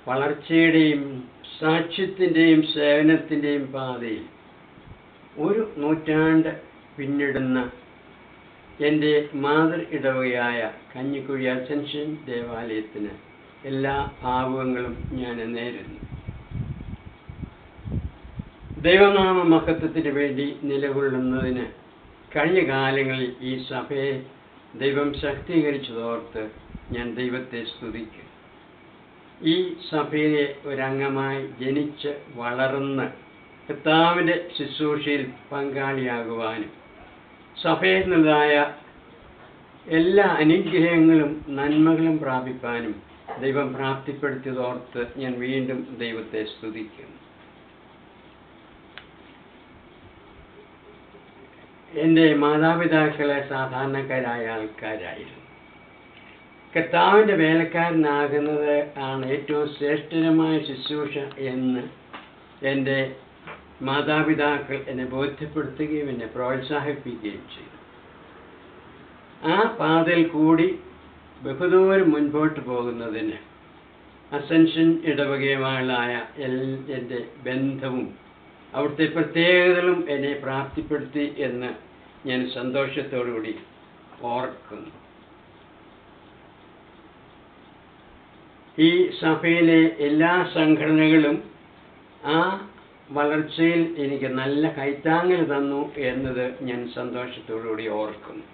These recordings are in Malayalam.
വളർച്ചയുടെയും സാക്ഷ്യത്തിൻ്റെയും സേവനത്തിൻ്റെയും പാതയിൽ ഒരു നൂറ്റാണ്ട് പിന്നിടുന്ന എൻ്റെ മാതൃ ഇടവകയായ കഞ്ഞിക്കുഴി അസെൻഷൻ ദേവാലയത്തിന് എല്ലാ ഭാവുകങ്ങളും ഞാൻ നേരുന്നു ദൈവനാമ മഹത്വത്തിന് വേണ്ടി നിലകൊള്ളുന്നതിന് കഴിഞ്ഞ കാലങ്ങളിൽ ഈ സഭയെ ദൈവം ശക്തീകരിച്ചതോർത്ത് ഞാൻ ദൈവത്തെ സ്തുതിക്കും ഈ സഭയിലെ ഒരംഗമായി ജനിച്ച് വളർന്ന് കർത്താവിൻ്റെ ശുശ്രൂഷയിൽ പങ്കാളിയാകുവാനും സഭയിൽ നിന്നതായ എല്ലാ അനുഗ്രഹങ്ങളും നന്മകളും പ്രാപിപ്പാനും ദൈവം പ്രാപ്തിപ്പെടുത്തിയതോർത്ത് ഞാൻ വീണ്ടും ദൈവത്തെ സ്തുതിക്കുന്നു എൻ്റെ മാതാപിതാക്കളെ സാധാരണക്കാരായ ആൾക്കാരായിരുന്നു കർത്താവിൻ്റെ വേലക്കാരനാകുന്നത് ആണ് ഏറ്റവും ശ്രേഷ്ഠകരമായ ശുശ്രൂഷ എന്ന് എൻ്റെ മാതാപിതാക്കൾ എന്നെ ബോധ്യപ്പെടുത്തുകയും എന്നെ പ്രോത്സാഹിപ്പിക്കുകയും ചെയ്തു ആ പാതയിൽ കൂടി ബഹുദൂരം മുൻപോട്ട് പോകുന്നതിന് അസെൻഷൻ ഇടവകയുമായുള്ള എൻ്റെ ബന്ധവും അവിടുത്തെ പ്രത്യേകതകളും എന്നെ പ്രാപ്തിപ്പെടുത്തി എന്ന് ഞാൻ സന്തോഷത്തോടുകൂടി ഓർക്കുന്നു ഈ സഭയിലെ എല്ലാ സംഘടനകളും ആ വളർച്ചയിൽ എനിക്ക് നല്ല കൈത്താങ്ങൽ തന്നു എന്നത് ഞാൻ സന്തോഷത്തോടുകൂടി ഓർക്കുന്നു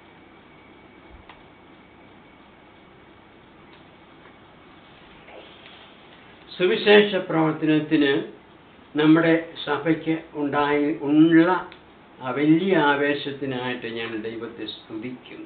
സുവിശേഷ പ്രവർത്തനത്തിന് നമ്മുടെ സഭയ്ക്ക് ഉണ്ടായി ഉള്ള ആ വലിയ ആവേശത്തിനായിട്ട് ഞാൻ ദൈവത്തെ സ്തുതിക്കുന്നു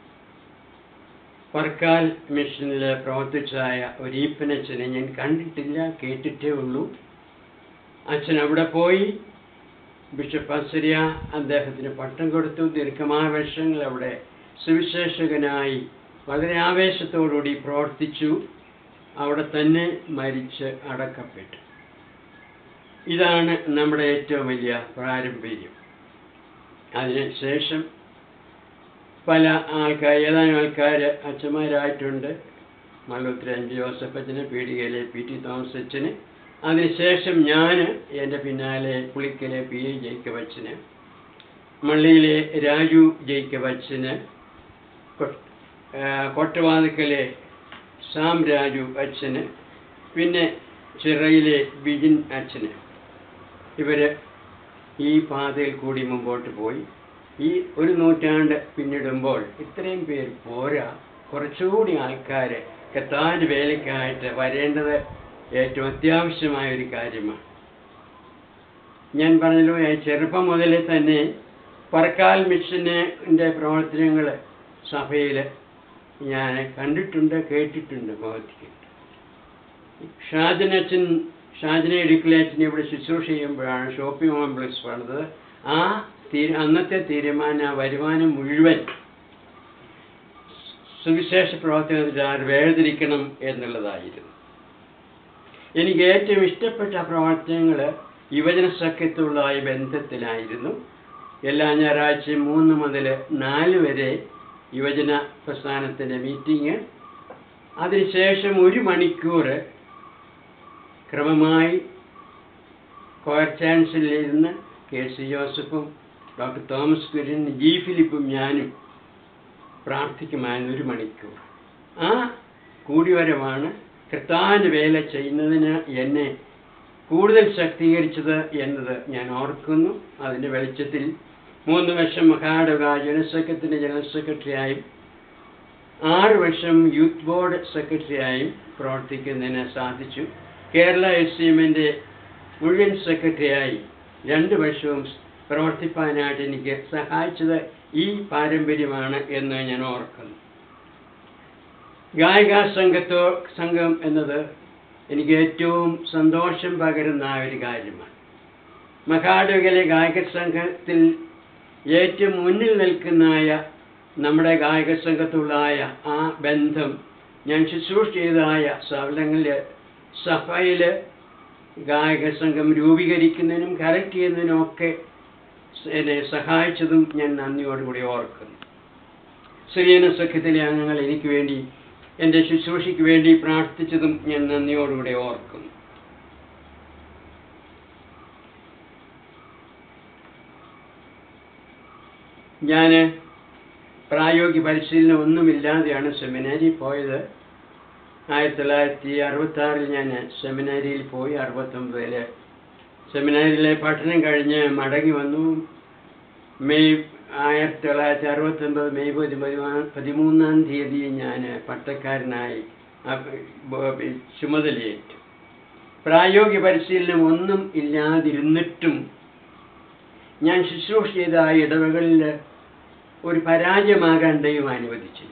വർക്കാൽ മിഷനിൽ പ്രവർത്തിച്ചായ ഒരു ഈപ്പനച്ഛനെ ഞാൻ കണ്ടിട്ടില്ല കേട്ടിട്ടേ ഉള്ളൂ അച്ഛൻ അവിടെ പോയി ബിഷപ്പ് അസരിയ അദ്ദേഹത്തിന് പട്ടം കൊടുത്തു ദീർഘമായ വർഷങ്ങൾ അവിടെ സുവിശേഷകനായി വളരെ ആവേശത്തോടുകൂടി പ്രവർത്തിച്ചു അവിടെ തന്നെ മരിച്ച് അടക്കപ്പെട്ടു ഇതാണ് നമ്മുടെ ഏറ്റവും വലിയ പാരമ്പര്യം അതിനുശേഷം പല ആൾക്കാർ ഏതാനും ആൾക്കാർ അച്ഛന്മാരായിട്ടുണ്ട് മല്ലൂത്തിരി എം ജോസഫ് അച്ഛന് പീടികയിലെ പി ടി തോമസ് അച്ഛന് അതിനുശേഷം ഞാൻ എൻ്റെ പിന്നാലെ പുളിക്കലെ പി എ ജയിക്കബ് അച്ഛന് മള്ളിയിലെ രാജു ജയിക്കബ് അച്ഛന് കൊട്ടവാതുക്കലെ സാം രാജു അച്ഛന് പിന്നെ ചിറയിലെ ബിജിൻ അച്ഛന് ഇവർ ഈ പാതയിൽ കൂടി മുമ്പോട്ട് പോയി ഈ ഒരു നൂറ്റാണ്ട് പിന്നിടുമ്പോൾ ഇത്രയും പേര് പോരാ കുറച്ചുകൂടി ആൾക്കാർ കത്താൻ്റെ വേലയ്ക്കായിട്ട് വരേണ്ടത് ഏറ്റവും അത്യാവശ്യമായ ഒരു കാര്യമാണ് ഞാൻ പറഞ്ഞല്ലോ ചെറുപ്പം മുതലേ തന്നെ പറക്കാൽ മിഷൻ്റെ പ്രവർത്തനങ്ങൾ സഭയിൽ ഞാൻ കണ്ടിട്ടുണ്ട് കേട്ടിട്ടുണ്ട് പ്രവർത്തിക്കുന്നുണ്ട് ഷാജനച്ഛൻ ഷാജന ഇടുക്കിലച്ഛൻ ഇവിടെ ശുശ്രൂഷ ചെയ്യുമ്പോഴാണ് ഷോപ്പിംഗ് കോംപ്ലക്സ് പണിത് ആ തീരു അന്നത്തെ തീരുമാനം വരുമാനം മുഴുവൻ സുവിശേഷ പ്രവർത്തനത്തിൽ വേർതിരിക്കണം എന്നുള്ളതായിരുന്നു എനിക്ക് ഏറ്റവും ഇഷ്ടപ്പെട്ട പ്രവർത്തനങ്ങൾ യുവജന സഖ്യത്തുള്ളതായ ബന്ധത്തിലായിരുന്നു എല്ലാ ഞായറാഴ്ചയും മൂന്ന് മുതൽ നാല് വരെ യുവജന പ്രസ്ഥാനത്തിൻ്റെ മീറ്റിംഗ് അതിനുശേഷം ഒരു മണിക്കൂർ ക്രമമായി കോയർ ചാൻസലിലിരുന്ന് കെ സി ജോസഫും ഡോക്ടർ തോമസ് കുര്യൻ ജി ഫിലിപ്പും ഞാനും പ്രാർത്ഥിക്കുമായിരുന്നു ഒരു മണിക്കൂർ ആ കൂടിവരവാണ് കർത്താവിൻ്റെ വേല ചെയ്യുന്നതിന് എന്നെ കൂടുതൽ ശക്തീകരിച്ചത് എന്നത് ഞാൻ ഓർക്കുന്നു അതിൻ്റെ വെളിച്ചത്തിൽ മൂന്ന് വർഷം മഹാടക ജനറൽ സെക്രട്ടറിൻ്റെ ജനറൽ സെക്രട്ടറിയായും ആറ് വർഷം യൂത്ത് ബോർഡ് സെക്രട്ടറിയായും പ്രവർത്തിക്കുന്നതിന് സാധിച്ചു കേരള എസ് സി എമ്മിൻ്റെ മുഴുവൻ സെക്രട്ടറിയായി രണ്ട് വർഷവും പ്രവർത്തിപ്പാനായിട്ട് എനിക്ക് സഹായിച്ചത് ഈ പാരമ്പര്യമാണ് എന്ന് ഞാൻ ഓർക്കുന്നു ഗായിക സംഘത്തോ സംഘം എന്നത് എനിക്ക് ഏറ്റവും സന്തോഷം പകരുന്ന ഒരു കാര്യമാണ് മഹാഡുകലെ ഗായക സംഘത്തിൽ ഏറ്റവും മുന്നിൽ നിൽക്കുന്നതായ നമ്മുടെ ഗായക സംഘത്തുള്ളതായ ആ ബന്ധം ഞാൻ ശുശ്രൂഷ ചെയ്തതായ സ്ഥലങ്ങളിൽ സഭയിൽ ഗായക സംഘം രൂപീകരിക്കുന്നതിനും കറക്റ്റ് ചെയ്യുന്നതിനും ഒക്കെ എന്നെ സഹായിച്ചതും ഞാൻ നന്ദിയോടുകൂടി ഓർക്കുന്നു ശ്രീയന സഖ്യത്തിലെ അംഗങ്ങൾ എനിക്ക് വേണ്ടി എൻ്റെ ശുശ്രൂഷയ്ക്ക് വേണ്ടി പ്രാർത്ഥിച്ചതും ഞാൻ നന്ദിയോടുകൂടെ ഓർക്കുന്നു ഞാൻ പ്രായോഗിക പരിശീലനം ഒന്നുമില്ലാതെയാണ് സെമിനാരിൽ പോയത് ആയിരത്തി തൊള്ളായിരത്തി അറുപത്തി ആറിൽ ഞാൻ സെമിനാരിയിൽ പോയി അറുപത്തൊമ്പതിൽ സെമിനാരിയിലെ പഠനം കഴിഞ്ഞ് മടങ്ങി വന്നു മെയ് ആയിരത്തി തൊള്ളായിരത്തി അറുപത്തൊമ്പത് മെയ് പതി പതിമൂന്നാം തീയതി ഞാൻ പട്ടക്കാരനായി അപ്പ- ബ- ചുമതലയേറ്റു പ്രായോഗിക പരിശീലനം ഒന്നും ഇല്ലാതിരുന്നിട്ടും ഞാൻ ശുശ്രൂഷ ചെയ്ത ആ ഇടവകളിൽ ഒരു പരാജയമാകാൻ ദൈവം അനുവദിച്ചില്ല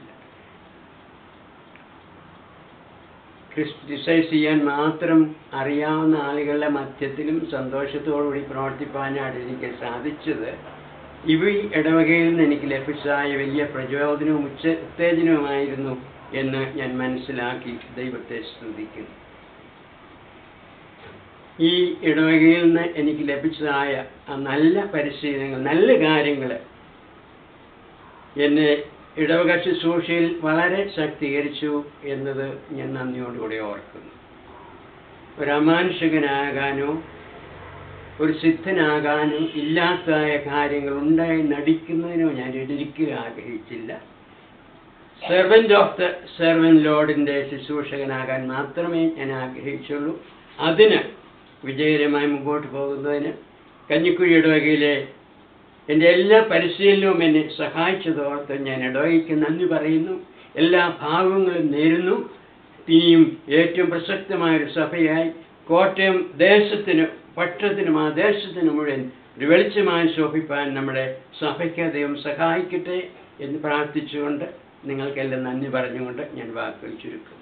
ക്രിസ്റ്റിസൈസ് ചെയ്യാൻ മാത്രം അറിയാവുന്ന ആളുകളുടെ മധ്യത്തിലും സന്തോഷത്തോടുകൂടി പ്രവർത്തിപ്പാനാണ് എനിക്ക് സാധിച്ചത് ഇവ ഈ ഇടവകയിൽ നിന്ന് എനിക്ക് ലഭിച്ചതായ വലിയ പ്രചോദനവും ഉച്ച ഉത്തേജനവുമായിരുന്നു എന്ന് ഞാൻ മനസ്സിലാക്കി ദൈവത്തെ സ്തുതിക്കുന്നു ഈ ഇടവകയിൽ നിന്ന് എനിക്ക് ലഭിച്ചതായ ആ നല്ല പരിശീലനങ്ങൾ നല്ല കാര്യങ്ങൾ എന്നെ ഇടവക ശുശ്രൂഷയിൽ വളരെ ശക്തീകരിച്ചു എന്നത് ഞാൻ നന്ദിയോടുകൂടി ഓർക്കുന്നു ഒരു അമാനുഷികനാകാനോ ഒരു സിദ്ധനാകാനോ ഇല്ലാത്തതായ കാര്യങ്ങൾ ഉണ്ടായി നടിക്കുന്നതിനോ ഞാൻ ഒരിക്കലും ആഗ്രഹിച്ചില്ല സെർവൻ്റ് ഓഫ് ദ സെർവൻ ലോഡിൻ്റെ ശുശ്രൂഷകനാകാൻ മാത്രമേ ഞാൻ ആഗ്രഹിച്ചുള്ളൂ അതിന് വിജയകരമായി മുമ്പോട്ട് പോകുന്നതിന് കഞ്ഞിക്കുഴി ഇടവകയിലെ എൻ്റെ എല്ലാ പരിശീലനവും എന്നെ സഹായിച്ചതോർത്ത് ഞാൻ ഇടവകയ്ക്ക് നന്ദി പറയുന്നു എല്ലാ ഭാവങ്ങളും നേരുന്നു ഇനിയും ഏറ്റവും പ്രസക്തമായൊരു സഭയായി കോട്ടയം ദേശത്തിന് പട്ടണത്തിനും ആ ദേശത്തിന് മുഴുവൻ ഒരു വെളിച്ചമായി ശോഭിപ്പാൻ നമ്മുടെ സഭയ്ക്ക് ദൈവം സഹായിക്കട്ടെ എന്ന് പ്രാർത്ഥിച്ചുകൊണ്ട് നിങ്ങൾക്കെല്ലാം നന്ദി പറഞ്ഞുകൊണ്ട് ഞാൻ വാക്കുകൾ ചുരുക്കും